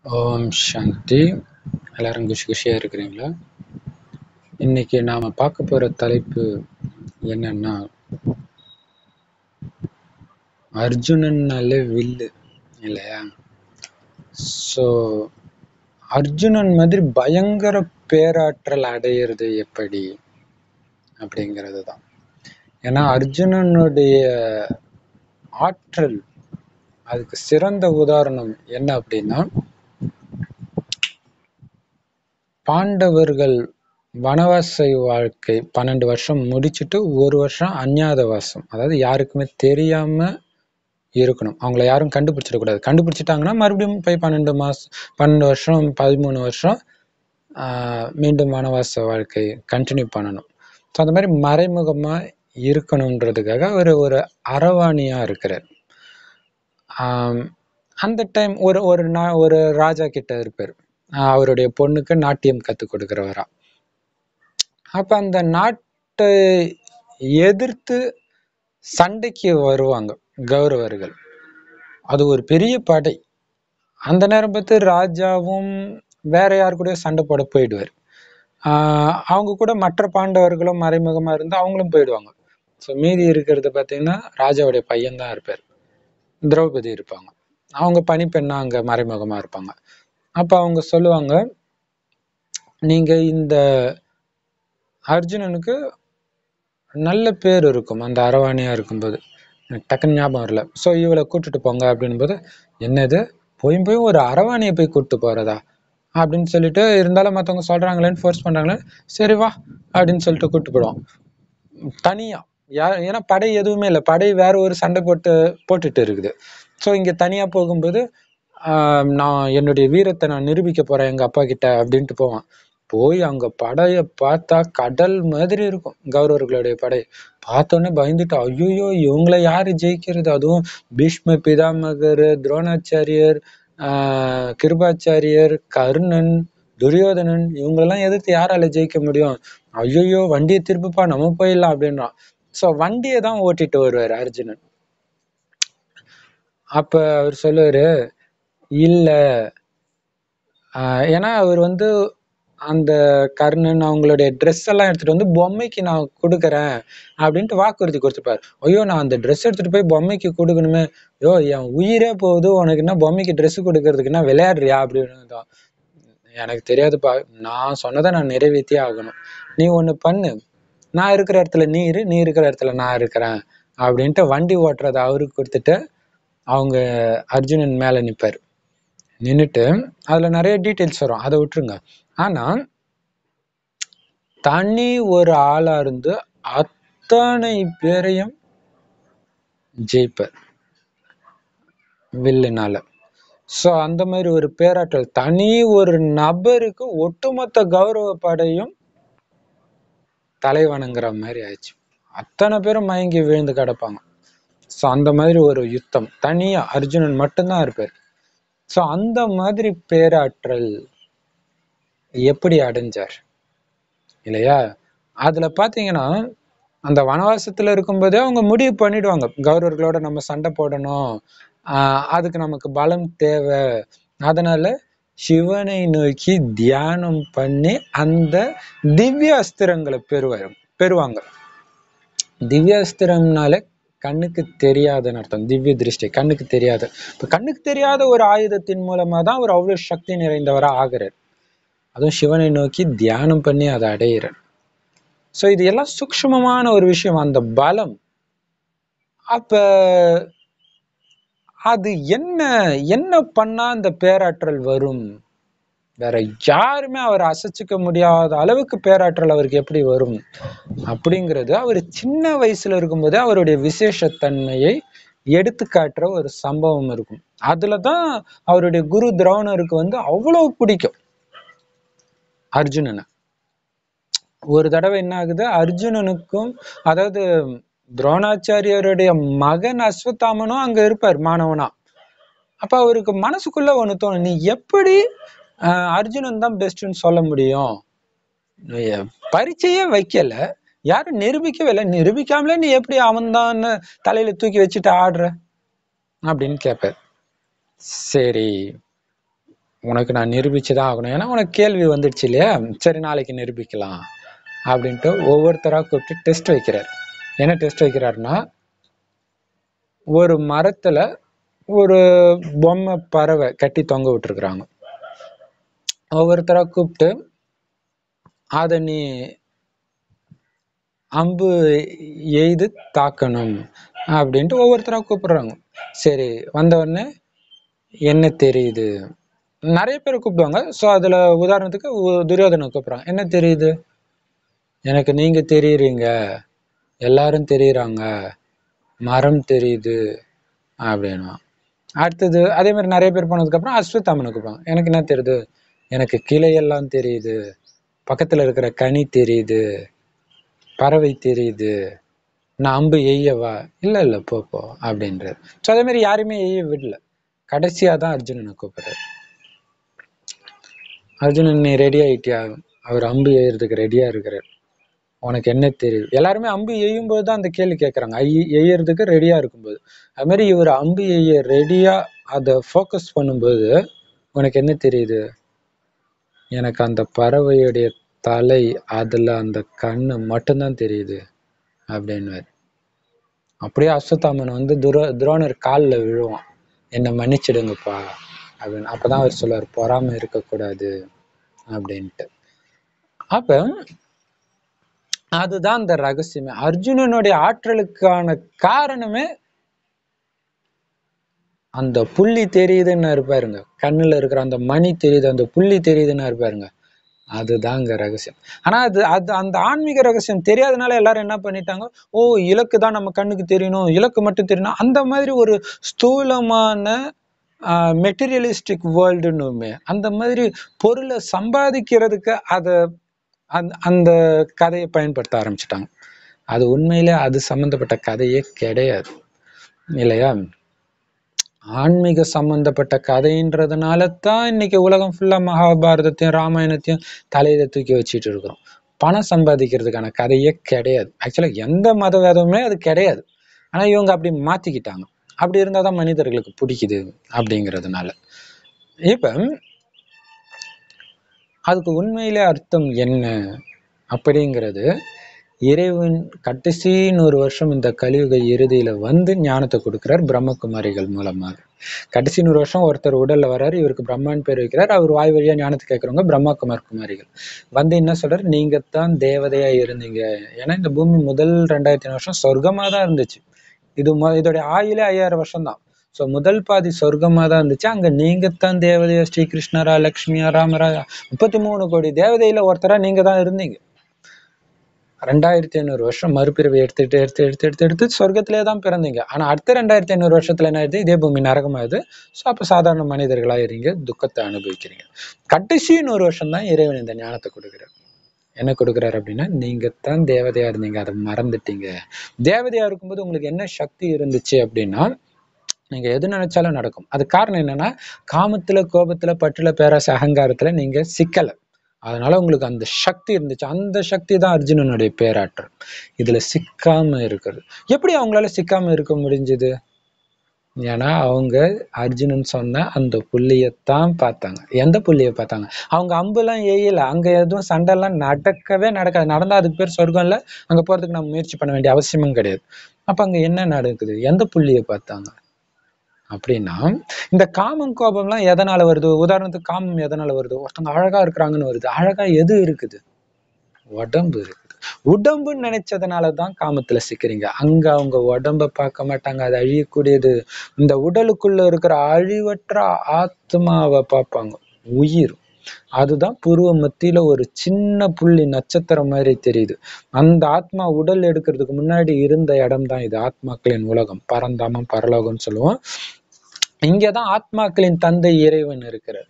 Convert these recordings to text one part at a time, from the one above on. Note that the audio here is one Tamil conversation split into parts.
ஓம் சாந்தி எல்லாரும் குஷி குஷியாக இருக்கிறீங்களா இன்னைக்கு நாம் பார்க்க போகிற தலைப்பு என்னன்னா அர்ஜுனன்னாலே வில்லு இல்லையா ஸோ அர்ஜுனன் மாதிரி பயங்கர பேராற்றல் அடையிறது எப்படி அப்படிங்கிறது தான் ஏன்னா அர்ஜுனனுடைய ஆற்றல் அதுக்கு சிறந்த உதாரணம் என்ன அப்படின்னா பாண்டவர்கள் வனவாச வாழ்க்கை பன்னெண்டு வருஷம் முடிச்சுட்டு ஒரு வருஷம் அஞ்ஞாதவாசம் அதாவது யாருக்குமே தெரியாம இருக்கணும் அவங்கள யாரும் கண்டுபிடிச்சிடக்கூடாது கண்டுபிடிச்சிட்டாங்கன்னா மறுபடியும் போய் பன்னெண்டு மாசம் பன்னெண்டு வருஷம் பதிமூணு வருஷம் ஆஹ் மீண்டும் வனவாச வாழ்க்கை கண்டினியூ பண்ணணும் ஸோ அந்த மாதிரி மறைமுகமா இருக்கணுன்றதுக்காக அவர் ஒரு அரவாணியா இருக்கிறார் ஆம், அந்த டைம் ஒரு ஒரு நா ஒரு ராஜா கிட்ட இருப்பார் ஆஹ் அவருடைய பொண்ணுக்கு நாட்டியம் கற்றுக் கொடுக்கிறவரா அப்ப அந்த நாட்டை எதிர்த்து சண்டைக்கு வருவாங்க கௌரவர்கள் அது ஒரு பெரிய படை அந்த நேரம் பார்த்து ராஜாவும் வேற யார் கூட சண்டை போட போயிடுவார் ஆஹ் அவங்க கூட மற்ற பாண்டவர்களும் மறைமுகமா இருந்து அவங்களும் போயிடுவாங்க ஸோ மீதி இருக்கிறது பார்த்தீங்கன்னா ராஜாவுடைய பையன் தான் இருப்பார் திரௌபதி இருப்பாங்க அவங்க பணிப்பெண்ணா அங்க மறைமுகமா இருப்பாங்க அப்ப அவங்க சொல்லுவாங்க நீங்க இந்த அர்ஜுனனுக்கு நல்ல பேர் இருக்கும் அந்த அரவாணியா இருக்கும்போது எனக்கு டக்குன்னு ஞாபகம் வரல ஸோ இவளை கூட்டிட்டு போங்க அப்படின்போது என்னது போய் போய் ஒரு அரவாணியை போய் கூட்டிட்டு போறதா அப்படின்னு சொல்லிட்டு இருந்தாலும் மற்றவங்க சொல்றாங்களேன்னு ஃபோர்ஸ் பண்றாங்களே சரி வா அப்படின்னு சொல்லிட்டு கூட்டிட்டு போயிடுவோம் தனியா யா- ஏன்னா படை எதுவுமே இல்லை படை வேற ஒரு சண்டை போட்டு போட்டுட்டு இருக்குது ஸோ இங்க தனியா போகும்போது ஆஹ் நான் என்னுடைய வீரத்தை நான் நிரூபிக்க போறேன் எங்க அப்பா கிட்ட அப்படின்ட்டு போவான் போய் அங்க படைய பார்த்தா கடல் மாதிரி இருக்கும் கௌரவர்களுடைய படை பார்த்தோன்னே பயந்துட்டு ஐயோ இவங்கள யாரு ஜெயிக்கிறது அதுவும் பீஷ்ம பிதாமகர் துரோணாச்சாரியர் ஆஹ் கிருபாச்சாரியர் கர்ணன் துரியோதனன் இவங்களெல்லாம் எதிர்த்து யாரால ஜெயிக்க முடியும் ஐயோ வண்டியை திருப்புப்பா நம்ம போயிடலாம் அப்படின்றான் ஸோ வண்டியை தான் ஓட்டிட்டு வருவார் அர்ஜுனன் அப்ப அவர் சொல்லுவாரு இல்ல ஆஹ் ஏன்னா அவர் வந்து அந்த கர்ணன் அவங்களுடைய ட்ரெஸ் எல்லாம் எடுத்துட்டு வந்து பொம்மைக்கு நான் கொடுக்குறேன் அப்படின்ட்டு வாக்குறுதி கொடுத்துப்பாரு ஐயோ நான் அந்த ட்ரெஸ் எடுத்துட்டு போய் பொம்மைக்கு கொடுக்கணுமே ஐயோ என் உயிரே போகுது உனக்கு என்ன பொம்மைக்கு ட்ரெஸ் கொடுக்கறதுக்கு என்ன விளையாடுறியா அப்படின்னு தான் எனக்கு தெரியாதுப்பா நான் சொன்னதை நான் நிறைவேற்றியே ஆகணும் நீ ஒண்ணு பண்ணு நான் இருக்கிற இடத்துல நீ இரு நீ இருக்கிற இடத்துல நான் இருக்கிறேன் அப்படின்ட்டு வண்டி ஓட்டுறத அவருக்கு கொடுத்துட்டு அவங்க அர்ஜுனன் மேல நிப்பாரு நின்னுட்டு அதுல நிறைய டீட்டெயில்ஸ் வரும் அதை விட்டுருங்க ஆனா தனி ஒரு ஆளா இருந்து அத்தனை பேரையும் ஜெயிப்பார் வில்லுனால சோ அந்த மாதிரி ஒரு பேராற்றல் தனி ஒரு நபருக்கு ஒட்டுமொத்த கௌரவ படையும் தலை வணங்குற மாதிரி ஆயிடுச்சு அத்தனை பேரும் மயங்கி விழுந்து கிடப்பாங்க சோ அந்த மாதிரி ஒரு யுத்தம் தனியா அர்ஜுனன் மட்டும்தான் இருப்பார் சோ அந்த மாதிரி பேராற்றல் எப்படி அடைஞ்சார் இல்லையா அதுல பாத்தீங்கன்னா அந்த வனவாசத்துல இருக்கும்போதே அவங்க முடிவு பண்ணிடுவாங்க கௌரவர்களோட நம்ம சண்டை போடணும் ஆஹ் அதுக்கு நமக்கு பலம் தேவை அதனால சிவனை நோக்கி தியானம் பண்ணி அந்த திவ்ய அஸ்திரங்களை பெறுவார் பெறுவாங்க திவ்ய அஸ்திரம்னாலே கண்ணுக்கு தெரியாதுன்னு அர்த்தம் திவ்ய திருஷ்டி கண்ணுக்கு தெரியாது இப்ப கண்ணுக்கு தெரியாத ஒரு ஆயுதத்தின் மூலமா தான் அவர் அவ்வளவு சக்தி நிறைந்தவரா ஆகிறார் அதுவும் சிவனை நோக்கி தியானம் பண்ணி அதை அடையிறார் சோ இது எல்லாம் சூக்ஷ்மமான ஒரு விஷயம் அந்த பலம் அப்ப அது என்ன என்ன பண்ணா அந்த பேராற்றல் வரும் வேற யாருமே அவர் அசைச்சுக்க முடியாத அளவுக்கு பேராற்றல் அவருக்கு எப்படி வரும் அப்படிங்கிறது அவர் சின்ன வயசுல இருக்கும்போதே அவருடைய விசேஷத்தன்மையை எடுத்து காட்டுற ஒரு சம்பவம் இருக்கும் அதுலதான் அவருடைய குரு திரோணருக்கு வந்து அவ்வளவு பிடிக்கும் அர்ஜுனனை ஒரு தடவை என்ன ஆகுது அர்ஜுனனுக்கும் அதாவது துரோணாச்சாரியருடைய மகன் அஸ்வத்தாமனும் அங்க இருப்பார் மாணவனா அப்ப அவருக்கு மனசுக்குள்ள ஒண்ணு தோணும் நீ எப்படி ஆஹ் அர்ஜுனன் தான் பெஸ்ட்னு சொல்ல முடியும் நீ பரீட்சையே வைக்கல யாரும் நிரூபிக்கவே இல்லை நிரூபிக்காமலே நீ எப்படி அவன் தான் தலையில தூக்கி வச்சுட்டு ஆடுற அப்படின்னு கேட்பார் சரி உனக்கு நான் நிரூபிச்சு தான் ஆகணும் ஏன்னா உனக்கு கேள்வி வந்துடுச்சு இல்லையா சரி நாளைக்கு நிரூபிக்கலாம் அப்படின்ட்டு ஒவ்வொருத்தரா கூப்பிட்டு டெஸ்ட் வைக்கிறார் என்ன டெஸ்ட் வைக்கிறாருன்னா ஒரு மரத்துல ஒரு பொம்மை பறவை கட்டி தொங்க விட்டுருக்குறாங்க ஒவ்வொருத்தரா கூப்பிட்டு அதை நீ அம்பு எய்து தாக்கணும் அப்படின்ட்டு ஒவ்வொருத்தரா கூப்பிடுறாங்க சரி வந்த உடனே என்ன தெரியுது நிறைய பேர் கூப்பிடுவாங்க ஸோ அதுல உதாரணத்துக்கு உ- துரியோதனை கூப்பிடுறாங்க என்ன தெரியுது எனக்கு நீங்க தெரியுறீங்க எல்லாரும் தெரியுறாங்க மரம் தெரியுது அப்படின்னா அடுத்தது அதே மாதிரி நிறைய பேர் போனதுக்கு அப்புறம் அஸ்வத்தாமனை கூப்பிடுவாங்க எனக்கு என்ன தெரியுது எனக்கு கிளையெல்லாம் தெரியுது பக்கத்துல இருக்கிற கனி தெரியுது பறவை தெரியுது நான் அம்பு எய்யவா இல்ல இல்ல போ போ அப்படின்றாரு ஸோ அதே மாதிரி யாரையுமே எய்ய விடல கடைசியா தான் அர்ஜுனனை கூப்பிடுறாரு அர்ஜுனன் நீ ரெடி ஆயிட்டியா அவர் அம்பு எய்யறதுக்கு ரெடியா இருக்கிறார் உனக்கு என்ன தெரியுது எல்லாருமே அம்பு எய்யும் போது தான் அந்த கேள்வி கேட்கறாங்க ஐ எய்யறதுக்கு ரெடியா இருக்கும்போது அது மாதிரி இவர் அம்பு எய்ய ரெடியா அதை ஃபோக்கஸ் பண்ணும்போது உனக்கு என்ன தெரியுது எனக்கு அந்த பறவையுடைய தலை அதுல அந்த கண்ணு மட்டும்தான் தெரியுது அப்படின்னு அப்படியே அஸ்வத்தாமன் வந்து துரோ துரோணர் காலில் விழுவான் என்னை மன்னிச்சிடுங்கப்பா அப்படின்னு அப்பதான் அவர் சொல்லுவார் பொறாமை இருக்கக்கூடாது அப்படின்ட்டு அப்ப அதுதான் அந்த ரகசியமே அர்ஜுனனுடைய ஆற்றலுக்கான காரணமே அந்த புள்ளி தெரியுதுன்னு இருப்பாருங்க கண்ணுல இருக்கிற அந்த மணி தெரியுது அந்த புள்ளி தெரியுதுன்னு இருப்பாருங்க அதுதாங்க ரகசியம் ஆனா அது அது அந்த ஆன்மீக ரகசியம் தெரியாதனால எல்லாரும் என்ன பண்ணிட்டாங்க ஓ இலக்கு தான் நம்ம கண்ணுக்கு தெரியணும் இலக்கு மட்டும் தெரியணும் அந்த மாதிரி ஒரு ஸ்தூலமான மெட்டீரியலிஸ்டிக் வேர்ல்டுன்னுமே அந்த மாதிரி பொருளை சம்பாதிக்கிறதுக்கு அதை அந்த அந்த கதையை பயன்படுத்த ஆரம்பிச்சிட்டாங்க அது உண்மையிலே அது சம்பந்தப்பட்ட கதையே கிடையாது இல்லையா ஆன்மீக சம்பந்தப்பட்ட கதைன்றதுனால தான் இன்னைக்கு உலகம் ஃபுல்லா மகாபாரதத்தையும் ராமாயணத்தையும் தலையில தூக்கி வச்சுட்டு இருக்கிறோம் பணம் சம்பாதிக்கிறதுக்கான கதையே கிடையாது ஆக்சுவலா எந்த மத வேதமுமே அது கிடையாது ஆனா இவங்க அப்படி மாத்திக்கிட்டாங்க அப்படி இருந்தாதான் மனிதர்களுக்கு பிடிக்குது அப்படிங்கிறதுனால இப்ப அதுக்கு உண்மையிலே அர்த்தம் என்ன அப்படிங்கிறது இறைவன் கடைசி நூறு வருஷம் இந்த கலியுக இறுதியில வந்து ஞானத்தை கொடுக்கிறார் பிரம்மகுமாரிகள் மூலமாக கடைசி நூறு வருஷம் ஒருத்தர் உடல்ல வர்றாரு இவருக்கு பிரம்மான்னு பேர் வைக்கிறார் அவர் வாய் வழியா ஞானத்தை கேட்கறவங்க பிரம்மகுமார் குமாரிகள் வந்து என்ன சொல்றாரு நீங்க தான் தேவதையா இருந்தீங்க ஏன்னா இந்த பூமி முதல் ரெண்டாயிரத்தி ஐநூறு வருஷம் சொர்க்கமா தான் இருந்துச்சு இது மொ- இதோடைய ஆயுளே ஐயாயிரம் வருஷம் தான் ஸோ முதல் பாதி சொர்க்கமா தான் இருந்துச்சு அங்க நீங்கத்தான் தேவதையா ஸ்ரீ கிருஷ்ணரா லக்ஷ்மியா ராமரா முப்பத்தி மூணு கோடி தேவதையில ஒருத்தரா நீங்க தான் இருந்தீங்க ரெண்டாயிரத்தி ஐநூறு வருஷம் மறுபிறவி எடுத்துட்டு எடுத்து எடுத்து எடுத்து எடுத்து சொர்க்கத்திலே தான் பிறந்தீங்க ஆனா அடுத்த ரெண்டாயிரத்தி ஐநூறு வருஷத்துல என்ன ஆயிடுது இதே பூமி நரகமாகுது ஸோ அப்ப சாதாரண மனிதர்களா இருங்க துக்கத்தை அனுபவிக்கிறீங்க கடைசி நூறு வருஷம் தான் இறைவன் இந்த ஞானத்தை கொடுக்குறாரு என்ன கொடுக்குறாரு அப்படின்னா நீங்க தான் தேவதையா இருந்தீங்க அதை மறந்துட்டீங்க தேவதையா இருக்கும்போது உங்களுக்கு என்ன சக்தி இருந்துச்சு அப்படின்னா நீங்க எது நினைச்சாலும் நடக்கும் அது காரணம் என்னன்னா காமத்துல கோபத்துல பற்றுல பேராசை அகங்காரத்துல நீங்க சிக்கல அதனால உங்களுக்கு அந்த சக்தி இருந்துச்சு அந்த சக்தி தான் அர்ஜுனனுடைய பேராற்றல் இதுல சிக்காம இருக்கிறது எப்படி அவங்களால சிக்காம இருக்க முடிஞ்சது ஏன்னா அவங்க அர்ஜுனன் சொன்ன அந்த புள்ளியத்தான் பார்த்தாங்க எந்த புள்ளியை பார்த்தாங்க அவங்க அம்புலாம் எய்யல அங்க எதுவும் சண்டைலாம் நடக்கவே நடக்காது நடந்தா அதுக்கு பேர் சொர்க்கம் இல்ல அங்க போறதுக்கு நம்ம முயற்சி பண்ண வேண்டிய அவசியமும் கிடையாது அப்ப அங்க என்ன நடக்குது எந்த புள்ளியை பார்த்தாங்க அப்படின்னா இந்த காமம் கோபம்லாம் எதனால வருது உதாரணத்துக்கு காமம் எதனால வருது ஒருத்தவங்க அழகா இருக்கிறாங்கன்னு வருது அழகா எது இருக்குது உடம்பு இருக்குது உடம்புன்னு நினைச்சதுனாலதான் காமத்துல சிக்கிறீங்க அங்க அவங்க உடம்ப பார்க்க மாட்டாங்க அது அழியக்கூடியது இந்த உடலுக்குள்ள இருக்கிற அழிவற்ற ஆத்மாவை பார்ப்பாங்க உயிர் அதுதான் புருவ மத்தியில ஒரு சின்ன புள்ளி நட்சத்திரம் மாதிரி தெரியுது அந்த ஆத்மா உடல் எடுக்கிறதுக்கு முன்னாடி இருந்த இடம் தான் இது ஆத்மாக்களின் உலகம் பரந்தாமம் பரலோகம்னு சொல்லுவோம் இங்கதான் ஆத்மாக்களின் தந்தை இறைவன் இருக்கிறார்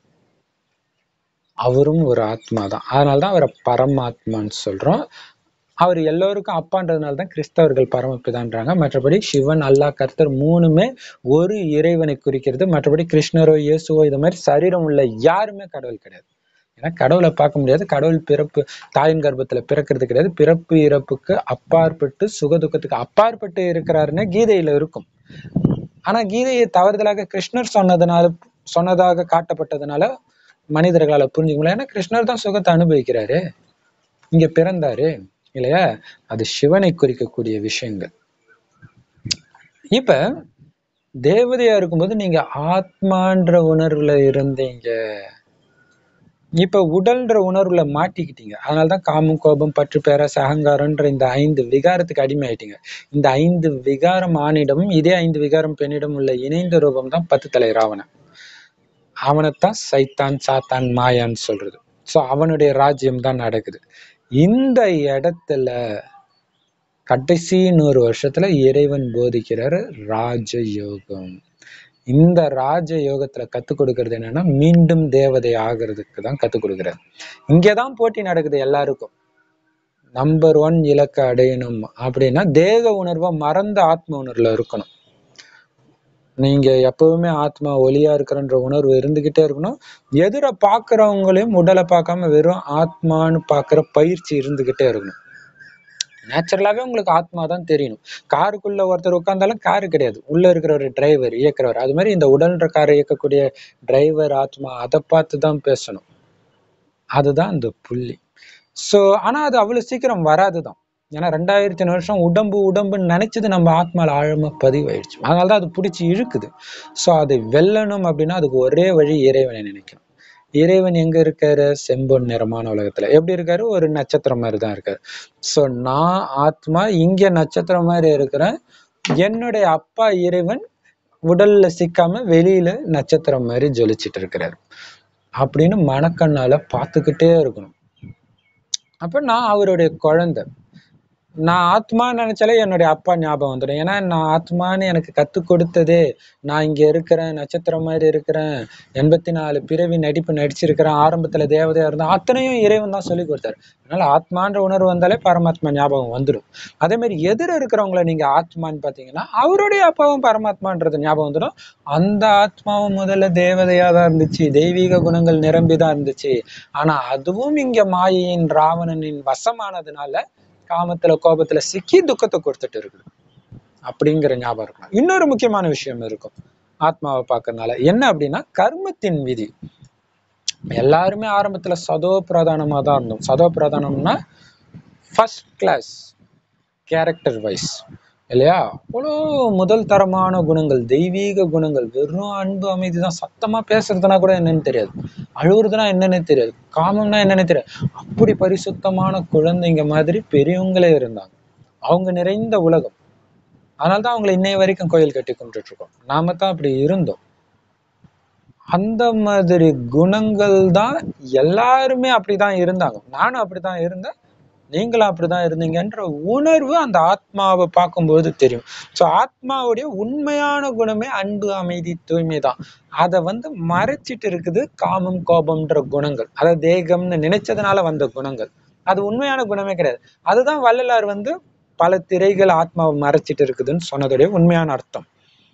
அவரும் ஒரு ஆத்மா தான் அதனாலதான் அவரை பரமாத்மான்னு சொல்றோம் அவர் எல்லோருக்கும் அப்பான்றதுனால தான் கிறிஸ்தவர்கள் பரமபிதான்றாங்க மற்றபடி சிவன் அல்லாஹ் கர்த்தர் மூணுமே ஒரு இறைவனை குறிக்கிறது மற்றபடி கிருஷ்ணரோ இயேசுவோ இது மாதிரி சரீரம் உள்ள யாருமே கடவுள் கிடையாது ஏன்னா கடவுளை பார்க்க முடியாது கடவுள் பிறப்பு தாயின் கர்ப்பத்துல பிறக்கிறது கிடையாது பிறப்பு இறப்புக்கு அப்பாற்பட்டு சுகதுக்கத்துக்கு அப்பாற்பட்டு இருக்கிறாருன்னு கீதையில இருக்கும் ஆனா கீதையை தவறுதலாக கிருஷ்ணர் சொன்னதுனால சொன்னதாக காட்டப்பட்டதுனால மனிதர்களால புரிஞ்சுக்க முடியல ஏன்னா கிருஷ்ணர் தான் சுகத்தை அனுபவிக்கிறாரு இங்க பிறந்தாரு இல்லையா அது சிவனை குறிக்கக்கூடிய விஷயங்கள் இப்ப தேவதையா இருக்கும்போது நீங்க ஆத்மான்ற உணர்வுல இருந்தீங்க இப்ப உடல்ன்ற உணர்வுல மாட்டிக்கிட்டீங்க அதனாலதான் காமம் கோபம் பற்று பேரஸ் அகங்காரம்ன்ற இந்த ஐந்து விகாரத்துக்கு அடிமை ஆயிட்டீங்க இந்த ஐந்து விகாரம் ஆணிடமும் இதே ஐந்து விகாரம் பெண்ணிடம் உள்ள இணைந்த ரூபம் தான் பத்து தலை ராவணன் அவனைத்தான் சைத்தான் சாத்தான் மாயான்னு சொல்றது சோ அவனுடைய ராஜ்யம் தான் நடக்குது இந்த இடத்துல கடைசி நூறு வருஷத்துல இறைவன் போதிக்கிறாரு ராஜ யோகம் இந்த ராஜ யோகத்துல கத்துக் கொடுக்கறது என்னன்னா மீண்டும் தேவதை ஆகிறதுக்கு தான் கத்துக் கொடுக்குறாரு இங்கதான் போட்டி நடக்குது எல்லாருக்கும் நம்பர் ஒன் இலக்கை அடையணும் அப்படின்னா தேக உணர்வை மறந்த ஆத்ம உணர்வுல இருக்கணும் நீங்க எப்பவுமே ஆத்மா ஒளியா இருக்கிறன்ற உணர்வு இருந்துகிட்டே இருக்கணும் எதிர பாக்குறவங்களையும் உடலை பார்க்காம வெறும் ஆத்மான்னு பாக்குற பயிற்சி இருந்துகிட்டே இருக்கணும் நேச்சுரலாவே உங்களுக்கு ஆத்மா தான் தெரியணும் காருக்குள்ள ஒருத்தர் உட்கார்ந்தாலும் காரு கிடையாது உள்ள இருக்கிற ஒரு டிரைவர் இயக்குறவர் அது மாதிரி இந்த உடல்ன்ற காரை இயக்கக்கூடிய டிரைவர் ஆத்மா அதை பார்த்து தான் பேசணும் அதுதான் இந்த புள்ளி சோ ஆனா அது அவ்வளவு சீக்கிரம் வராதுதான் ஏன்னா ரெண்டாயிரத்தி வருஷம் உடம்பு உடம்புன்னு நினைச்சது நம்ம ஆத்மால ஆழமா பதிவாயிடுச்சு அதனாலதான் அது பிடிச்சி இழுக்குது சோ அதை வெல்லணும் அப்படின்னா அதுக்கு ஒரே வழி இறைவனை நினைக்கணும் இறைவன் எங்க இருக்காரு செம்பொன் நிறமான உலகத்துல எப்படி இருக்காரு ஒரு நட்சத்திரம் மாதிரி தான் இருக்காரு சோ நான் ஆத்மா இங்க நட்சத்திரம் மாதிரி இருக்கிறேன் என்னுடைய அப்பா இறைவன் உடல்ல சிக்காம வெளியில நட்சத்திரம் மாதிரி ஜொலிச்சிட்டு இருக்கிறாரு அப்படின்னு மனக்கண்ணால பார்த்துக்கிட்டே இருக்கணும் அப்ப நான் அவருடைய குழந்தை நான் ஆத்மான்னு நினைச்சாலே என்னுடைய அப்பா ஞாபகம் வந்துடும் ஏன்னா நான் ஆத்மான்னு எனக்கு கத்து கொடுத்ததே நான் இங்க இருக்கிறேன் நட்சத்திரம் மாதிரி இருக்கிறேன் எண்பத்தி நாலு பிறவி நடிப்பு நடிச்சிருக்கிறேன் ஆரம்பத்துல தேவதையா இருந்தேன் அத்தனையும் இறைவன் தான் சொல்லி கொடுத்தாரு அதனால ஆத்மான்ற உணர்வு வந்தாலே பரமாத்மா ஞாபகம் வந்துடும் அதே மாதிரி எதிர இருக்கிறவங்கள நீங்க ஆத்மான்னு பாத்தீங்கன்னா அவருடைய அப்பாவும் பரமாத்மான்றது ஞாபகம் வந்துடும் அந்த ஆத்மாவும் முதல்ல தேவதையா தான் இருந்துச்சு தெய்வீக குணங்கள் நிரம்பி தான் இருந்துச்சு ஆனா அதுவும் இங்க மாயையின் ராவணனின் வசமானதுனால காமத்துல கோபத்துல சிக்கி துக்கத்தை கொடுத்துட்டு இருக்குது அப்படிங்கிற ஞாபகம் இருக்கணும் இன்னொரு முக்கியமான விஷயம் இருக்கும் ஆத்மாவை பார்க்கறதுனால என்ன அப்படின்னா கர்மத்தின் விதி எல்லாருமே ஆரம்பத்துல சதோ பிரதானமா தான் இருந்தோம் சதோ பிரதானம்னா ஃபர்ஸ்ட் கிளாஸ் கேரக்டர் வைஸ் இல்லையா அவ்வளோ முதல் தரமான குணங்கள் தெய்வீக குணங்கள் வெறும் அன்பு அமைதி தான் சத்தமா பேசுறதுனா கூட என்னன்னு தெரியாது அழுவுறதுனா என்னன்னே தெரியாது காமம்னா என்னன்னே தெரியாது அப்படி பரிசுத்தமான குழந்தைங்க மாதிரி பெரியவங்களே இருந்தாங்க அவங்க நிறைந்த உலகம் அதனால்தான் அவங்களை இன்னைய வரைக்கும் கோயில் கட்டி கும்பிட்டுட்டு இருக்கோம் நாம தான் அப்படி இருந்தோம் அந்த மாதிரி குணங்கள் தான் எல்லாருமே அப்படிதான் இருந்தாங்க நானும் அப்படிதான் இருந்தேன் நீங்களும் அப்படிதான் இருந்தீங்கன்ற உணர்வு அந்த ஆத்மாவை பார்க்கும்போது தெரியும் ஸோ ஆத்மாவுடைய உண்மையான குணமே அன்பு அமைதி தூய்மை தான் அதை வந்து மறைச்சிட்டு இருக்குது காமம் கோபம்ன்ற குணங்கள் அதாவது தேகம்னு நினைச்சதுனால வந்த குணங்கள் அது உண்மையான குணமே கிடையாது அதுதான் வள்ளலார் வந்து பல திரைகள் ஆத்மாவை மறைச்சிட்டு இருக்குதுன்னு சொன்னதுடைய உண்மையான அர்த்தம்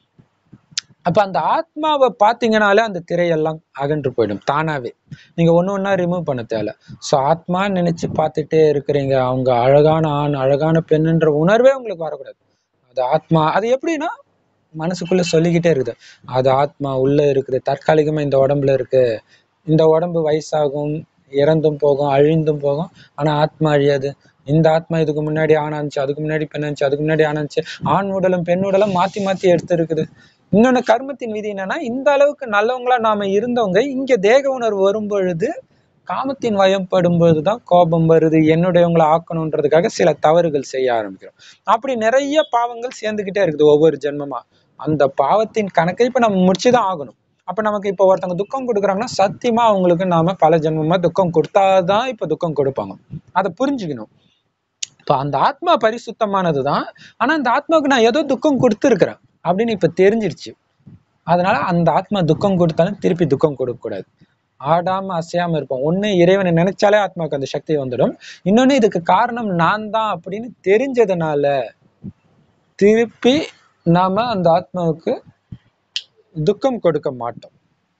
அப்ப அந்த ஆத்மாவை பார்த்தீங்கனாலே அந்த திரையெல்லாம் அகன்று போயிடும் தானாவே நீங்க ஒண்ணு ஒண்ணா ரிமூவ் பண்ண தேவையில்ல ஸோ ஆத்மான்னு நினைச்சு பார்த்துட்டே இருக்கிறீங்க அவங்க அழகான ஆண் அழகான பெண்ணுன்ற உணர்வே உங்களுக்கு வரக்கூடாது அது ஆத்மா அது எப்படின்னா மனசுக்குள்ள சொல்லிக்கிட்டே இருக்குது அது ஆத்மா உள்ள இருக்குது தற்காலிகமா இந்த உடம்புல இருக்கு இந்த உடம்பு வயசாகும் இறந்தும் போகும் அழிந்தும் போகும் ஆனா ஆத்மா அழியாது இந்த ஆத்மா இதுக்கு முன்னாடி ஆணாச்சு அதுக்கு முன்னாடி பெண்ணாச்சு அதுக்கு முன்னாடி ஆணாச்சு ஆண் உடலும் பெண் உடலும் மாத்தி மாத்தி எடுத்து இருக்குது இன்னொன்னு கர்மத்தின் விதி என்னன்னா இந்த அளவுக்கு நல்லவங்களா நாம இருந்தவங்க இங்க தேக உணர்வு வரும் பொழுது காமத்தின் வயப்படும் பொழுதுதான் கோபம் வருது என்னுடையவங்களை ஆக்கணுன்றதுக்காக சில தவறுகள் செய்ய ஆரம்பிக்கிறோம் அப்படி நிறைய பாவங்கள் சேர்ந்துகிட்டே இருக்குது ஒவ்வொரு ஜென்மமா அந்த பாவத்தின் கணக்கை இப்ப நம்ம முடிச்சுதான் ஆகணும் அப்ப நமக்கு இப்ப ஒருத்தவங்க துக்கம் கொடுக்குறாங்கன்னா சத்தியமா அவங்களுக்கு நாம பல ஜென்மமா துக்கம் கொடுத்தாதான் இப்ப துக்கம் கொடுப்பாங்க அதை புரிஞ்சுக்கணும் இப்ப அந்த ஆத்மா பரிசுத்தமானதுதான் ஆனா அந்த ஆத்மாவுக்கு நான் ஏதோ துக்கம் கொடுத்துருக்கிறேன் அப்படின்னு இப்ப தெரிஞ்சிருச்சு அதனால அந்த ஆத்மா துக்கம் கொடுத்தாலும் திருப்பி துக்கம் கொடுக்க கூடாது ஆடாம அசையாம இருப்போம் ஒண்ணு இறைவனை நினைச்சாலே ஆத்மாவுக்கு அந்த சக்தி வந்துடும் இன்னொன்னு இதுக்கு காரணம் நான் தான் அப்படின்னு தெரிஞ்சதுனால திருப்பி நாம அந்த ஆத்மாவுக்கு துக்கம் கொடுக்க மாட்டோம்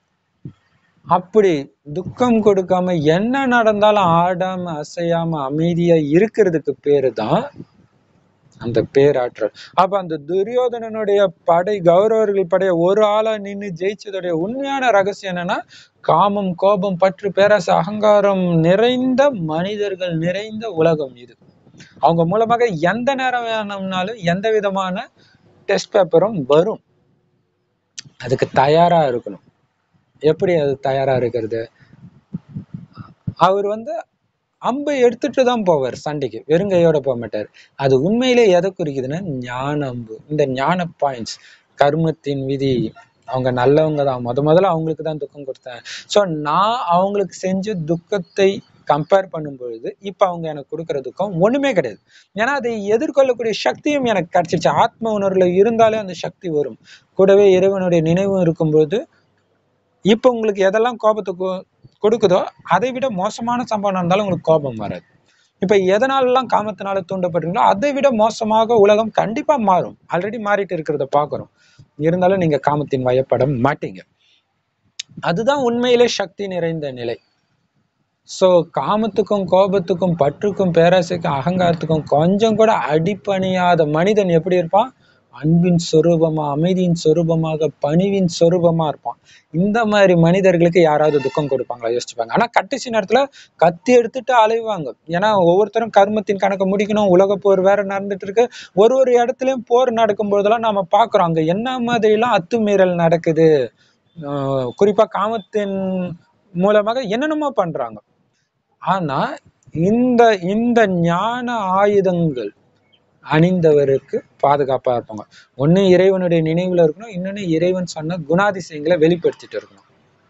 அப்படி துக்கம் கொடுக்காம என்ன நடந்தாலும் ஆடாம அசையாம அமைதியா இருக்கிறதுக்கு பேரு தான் அந்த பேராற்றல் அப்ப அந்த துரியோதனனுடைய படை கௌரவர்கள் படைய ஒரு ஆளா நின்னு ஜெயிச்சதுடைய உண்மையான ரகசியம் என்னன்னா காமம் கோபம் பற்று பேராசை அகங்காரம் நிறைந்த மனிதர்கள் நிறைந்த உலகம் இது அவங்க மூலமாக எந்த நேரம் வேணும்னாலும் எந்த விதமான டெஸ்ட் பேப்பரும் வரும் அதுக்கு தயாரா இருக்கணும் எப்படி அது தயாரா இருக்கிறது அவர் வந்து அம்பை எடுத்துட்டு தான் போவார் சண்டைக்கு வெறுங்கையோட போக மாட்டார் அது உண்மையிலே எதை குறிக்குதுன்னா ஞான அம்பு இந்த ஞான பாயிண்ட்ஸ் கர்மத்தின் விதி அவங்க நல்லவங்க தான் முத முதல்ல அவங்களுக்கு தான் துக்கம் கொடுத்தேன் ஸோ நான் அவங்களுக்கு செஞ்ச துக்கத்தை கம்பேர் பண்ணும் பொழுது இப்போ அவங்க எனக்கு கொடுக்குற துக்கம் ஒண்ணுமே கிடையாது ஏன்னா அதை எதிர்கொள்ளக்கூடிய சக்தியும் எனக்கு கிடைச்சிருச்சு ஆத்ம உணர்வுல இருந்தாலே அந்த சக்தி வரும் கூடவே இறைவனுடைய நினைவும் இருக்கும்போது இப்போ உங்களுக்கு எதெல்லாம் கோபத்தை கொ- கொடுக்குதோ அதை விட மோசமான சம்பவம் நடந்தாலும் உங்களுக்கு கோபம் வராது இப்ப எதனாலலாம் காமத்தினால தூண்டப்படுறீங்களோ அதை விட மோசமாக உலகம் கண்டிப்பா மாறும் ஆல்ரெடி மாறிட்டு இருக்கிறத பாக்குறோம் இருந்தாலும் நீங்க காமத்தின் வயப்பட மாட்டீங்க அதுதான் உண்மையிலே சக்தி நிறைந்த நிலை சோ காமத்துக்கும் கோபத்துக்கும் பற்றுக்கும் பேராசைக்கும் அகங்காரத்துக்கும் கொஞ்சம் கூட அடிபணியாத மனிதன் எப்படி இருப்பான் அன்பின் சொரூபமா அமைதியின் சொரூபமாக பணிவின் சொரூபமா இருப்பான் இந்த மாதிரி மனிதர்களுக்கு யாராவது துக்கம் கொடுப்பாங்களா யோசிச்சுப்பாங்க ஆனா கடைசி நேரத்துல கத்தி எடுத்துட்டு அலைவாங்க ஏன்னா ஒவ்வொருத்தரும் கர்மத்தின் கணக்கை முடிக்கணும் உலக போர் வேற நடந்துட்டு இருக்கு ஒரு ஒரு இடத்துலயும் போர் நடக்கும் போதெல்லாம் நாம பாக்குறோம் அங்க என்ன மாதிரி எல்லாம் அத்துமீறல் நடக்குது ஆஹ் குறிப்பா காமத்தின் மூலமாக என்னென்னமோ பண்றாங்க ஆனா இந்த இந்த ஞான ஆயுதங்கள் அணிந்தவருக்கு பாதுகாப்பா இருப்பாங்க ஒண்ணு இறைவனுடைய நினைவுல இருக்கணும் இன்னொன்னு இறைவன் சொன்ன குணாதிசயங்களை வெளிப்படுத்திட்டு இருக்கணும்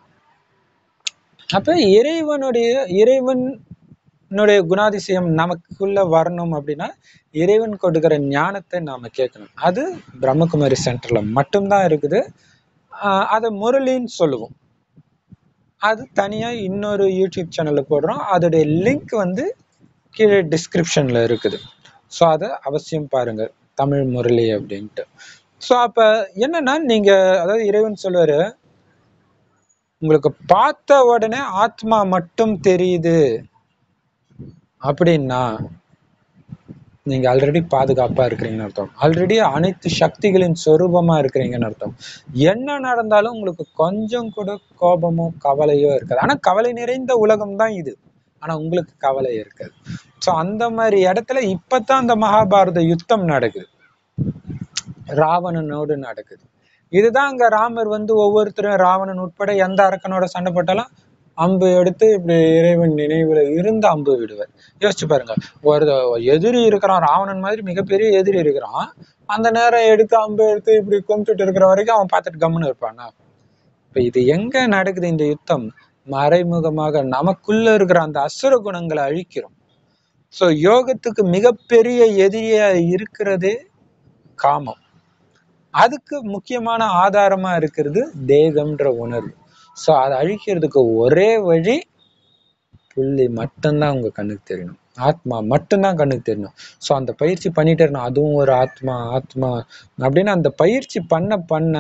அப்ப இறைவனுடைய இறைவனுடைய குணாதிசயம் நமக்குள்ள வரணும் அப்படின்னா இறைவன் கொடுக்கிற ஞானத்தை நாம கேட்கணும் அது பிரம்மகுமாரி சென்டர்ல மட்டும்தான் இருக்குது ஆஹ் அதை முரளின்னு சொல்லுவோம் அது தனியா இன்னொரு யூடியூப் சேனல்ல போடுறோம் அதோடைய லிங்க் வந்து கீழே டிஸ்கிரிப்ஷன்ல இருக்குது ஸோ அதை அவசியம் பாருங்க தமிழ் முரளி அப்படின்ட்டு ஸோ அப்ப என்னன்னா நீங்க அதாவது இறைவன் சொல்லுவாரு உங்களுக்கு பார்த்த உடனே ஆத்மா மட்டும் தெரியுது அப்படின்னா நீங்க ஆல்ரெடி பாதுகாப்பா இருக்கிறீங்கன்னு அர்த்தம் ஆல்ரெடி அனைத்து சக்திகளின் சொரூபமா இருக்கிறீங்கன்னு அர்த்தம் என்ன நடந்தாலும் உங்களுக்கு கொஞ்சம் கூட கோபமோ கவலையோ இருக்காது ஆனா கவலை நிறைந்த உலகம் தான் இது ஆனா உங்களுக்கு கவலை இருக்காது சோ அந்த மாதிரி இடத்துல இப்பதான் அந்த மகாபாரத யுத்தம் நடக்குது ராவணனோடு நடக்குது இதுதான் அங்க ராமர் வந்து ஒவ்வொருத்தரும் ராவணன் உட்பட எந்த அரக்கனோட சண்டை போட்டாலும் அம்பு எடுத்து இப்படி இறைவன் நினைவுல இருந்து அம்பு விடுவார் யோசிச்சு பாருங்க ஒரு எதிரி இருக்கிறான் ராவணன் மாதிரி மிகப்பெரிய எதிரி இருக்கிறான் அந்த நேரம் எடுத்து அம்பு எடுத்து இப்படி கும்பிட்டுட்டு இருக்கிற வரைக்கும் அவன் பார்த்துட்டு கம்முன்னு இருப்பானா இப்ப இது எங்க நடக்குது இந்த யுத்தம் மறைமுகமாக நமக்குள்ள இருக்கிற அந்த அசுர குணங்களை அழிக்கிறோம் சோ யோகத்துக்கு மிகப்பெரிய எதிரியா இருக்கிறதே காமம் அதுக்கு முக்கியமான ஆதாரமா இருக்கிறது தேகம்ன்ற உணர்வு சோ அதை அழிக்கிறதுக்கு ஒரே வழி புள்ளி மட்டும்தான் உங்க கண்ணுக்கு தெரியணும் ஆத்மா மட்டும்தான் கண்ணுக்கு தெரியணும் சோ அந்த பயிற்சி பண்ணிட்டே இருக்கணும் அதுவும் ஒரு ஆத்மா ஆத்மா அப்படின்னு அந்த பயிற்சி பண்ண பண்ண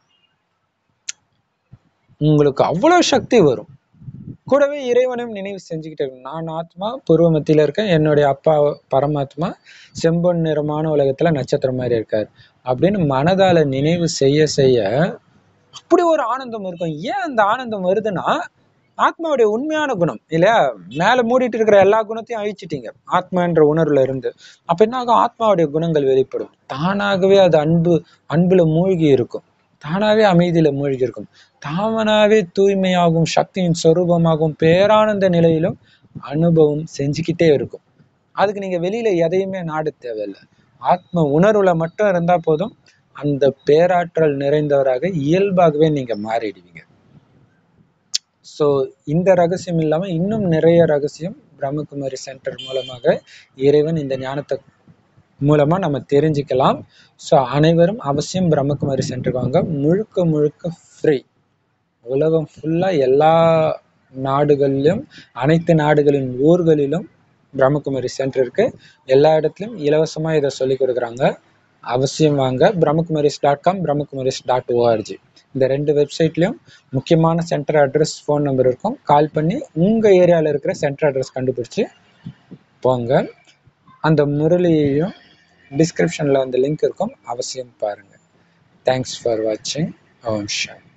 உங்களுக்கு அவ்வளவு சக்தி வரும் கூடவே இறைவனையும் நினைவு செஞ்சுக்கிட்டே இருக்கணும் நான் ஆத்மா பூர்வ மத்தியில இருக்கேன் என்னுடைய அப்பா பரமாத்மா செம்பொன் நிறமான உலகத்துல நட்சத்திரம் மாதிரி இருக்காரு அப்படின்னு மனதால நினைவு செய்ய செய்ய அப்படி ஒரு ஆனந்தம் இருக்கும் ஏன் அந்த ஆனந்தம் வருதுன்னா ஆத்மாவுடைய உண்மையான குணம் இல்லையா மேல மூடிட்டு இருக்கிற எல்லா குணத்தையும் அழிச்சிட்டீங்க ஆத்மான்ற உணர்வுல இருந்து அப்ப என்ன ஆகும் ஆத்மாவுடைய குணங்கள் வெளிப்படும் தானாகவே அது அன்பு அன்புல மூழ்கி இருக்கும் தானாவே அமைதியில மூழ்கி இருக்கும் தாமனாவே தூய்மையாகும் சக்தியின் சொரூபமாகும் பேரானந்த நிலையிலும் அனுபவம் செஞ்சுக்கிட்டே இருக்கும் அதுக்கு நீங்க வெளியில எதையுமே நாட தேவையில்லை ஆத்ம உணர்வுல மட்டும் இருந்தா போதும் அந்த பேராற்றல் நிறைந்தவராக இயல்பாகவே நீங்க மாறிடுவீங்க ஸோ இந்த ரகசியம் இல்லாம இன்னும் நிறைய ரகசியம் பிரம்மகுமாரி சென்டர் மூலமாக இறைவன் இந்த ஞானத்தை மூலமா நம்ம தெரிஞ்சுக்கலாம் ஸோ அனைவரும் அவசியம் பிரம்மகுமாரி சென்டருக்கு வாங்க முழுக்க முழுக்க ஃப்ரீ உலகம் ஃபுல்லா எல்லா நாடுகளிலும் அனைத்து நாடுகளின் ஊர்களிலும் பிரம்மகுமாரி சென்டர் இருக்கு எல்லா இடத்துலையும் இலவசமா இதை சொல்லி கொடுக்குறாங்க அவசியம் வாங்க Brahmakumaris dot com Brahmakumaris dot ORG இந்த ரெண்டு வெப்சைட்லயும் முக்கியமான சென்டர் அட்ரஸ் ஃபோன் நம்பர் இருக்கும் கால் பண்ணி உங்க ஏரியால இருக்கிற சென்டர் அட்ரஸ் கண்டுபிடிச்சு போங்க அந்த முரளியையும் டிஸ்கிரிப்ஷனில் வந்து லிங்க் இருக்கும் அவசியம் பாருங்கள் தேங்க்ஸ் ஃபார் வாட்சிங் ஓம் ஷா